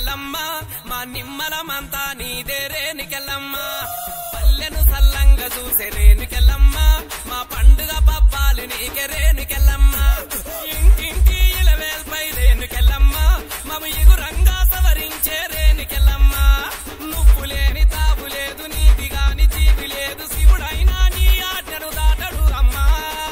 రేణుకెళ్ళమ్మ మా నిమ్మలమంతా నీదే రేణుకెళ్ళమ్మ పల్లెను సల్లంగా చూసే రేణుకెళ్ళమ్మ మా పండుగ పబ్బాలు నీకే రేణుకెళ్ళమ్మ ఇంటింటి ఇలవేల్పై రేణుకెళ్ళమ్మ మము ఎగురంగా సవరించే రేణుకెళ్ళమ్మ నువ్వు లేని తావు లేదు నీది గాని జీవి లేదు శివుడైనా నీ ఆజ్ఞను దాటడు అమ్మా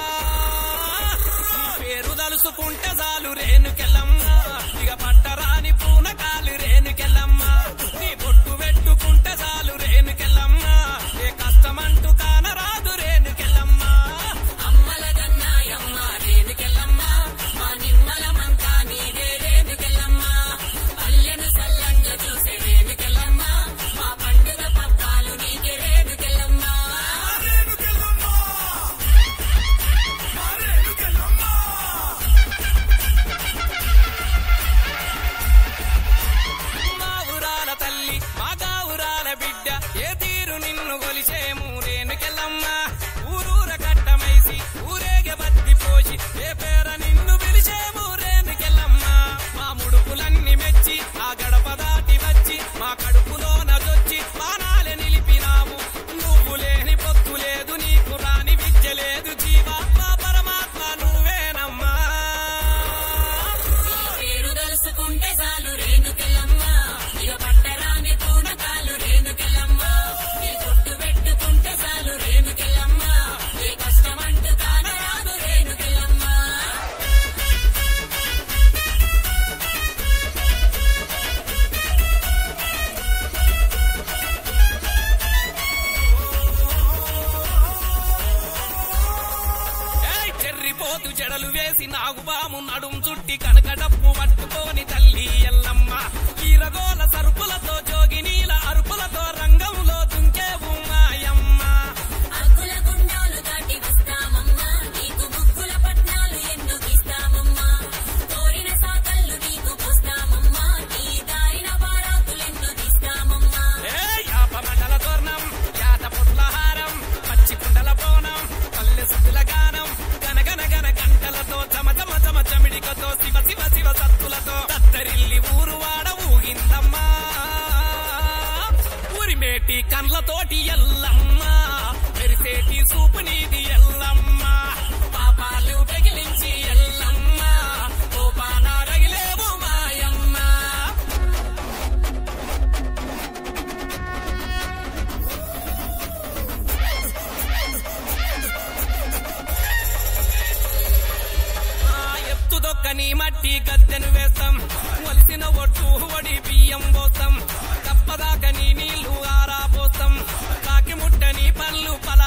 నీ పేరు తలుసుకుంటే చాలు రేణుకెళ్ళమ్మ ఇక పట్టరాని పూనకాలు రేణుకెళ్ళమ్మ నీ బొట్టు పెట్టుకుంటే చాలు రేణుకెళ్ళమ్మ ఏ కష్టమంటూ కానరాదు రేణుకెళ్ళమ్మ అమ్మల గన్నాయమ్మ రేణుకెళ్ళమ్మ మా నిమ్మలమంతా నీదే రేణుకెళ్ళమ్మ పల్లెను సల్లంగా చూసే రేణుకెళ్ళమ్మ మా పండుగ పప్పాలు నీకే రేణుకెళ్ళమ్మ మా ఊరాల తల్లి మా గావురాల బిడ్డ ఏ తీరు నిన్ను కొలిచేము రేణుకెళ్ళమ్మ ఊరూర కట్టమైసి ఊరేగ బత్తి పోసి ఏ పేర నిన్ను పిలిచేము రేణుకెళ్ళమ్మ మా ముడుపులన్నీ మెచ్చి ఆ గడప దాటి వచ్చి మా కడుపులో నదొచ్చి మానాలే నిలిపినావు నువ్వు లేని పొత్తు లేదు నీకు రాని విద్య లేదు జీవాత్మ పరమాత్మ నువ్వేనమ్మా పేరు తలుసుకుంటే చాలు రేణుకెళ్ళమ్మ ఇక పట్టరాని పూనకాలు రేణుకెళ్ళమ్మ నీ గుట్టు పెట్టుకుంటే చాలు రేణుకెళ్ళమ్మ ఏ కష్టమంటూ కానరాదు రేణుకెళ్ళమ్మ ఏయ్ చెర్రిపోతు జడలు వేసి నాగుబాము నడుం చుట్టి కనకడప్పు పట్టుకోని తల్లి ఎల్లమ్మ ఈరగోల సరుపులతో జోగినీల అరుపులతో రంగంలో దుంకేవు మాయమ్మ అగ్గుల గుండాలు దాటి వస్తామమ్మా నీకు ముగ్గుల పట్నాలు ఎన్ను గీస్తామమ్మా కోరిన సాకళ్ళు నీకు పోస్తామమ్మా నీ దారిన బారాకులెన్ను తీస్తామమ్మా ఏ యాప మండల తోరణం యాత పుట్లహారం పచ్చి కుండల బోనం పల్లె సుతుల గానం గనగన గన గంటలతో చమ చమ చమ చమిడికతో శివ శివ శివ సత్తులతో తత్తరిల్లి ఊరు వాడ ఊగిందమ్మా ఉరిమేటి కండ్లతోటి ఎల్లమ్మ మెరిసేటి సూపు నీది ఎల్లమ్మ పాపాలు పెగిలించి ఎల్లమ్మ కోపాన రగిలేవు మాయమ్మ ఆ ఎత్తుదొక్కని మట్టి గద్దెను వేస్తాం ఒలిసిన ఒట్టు వడి బియ్యం పోస్తాం తప్పదాకని నీళ్లు ఆరా పోస్తాం కాకి ముట్టని పళ్ళు పల్ల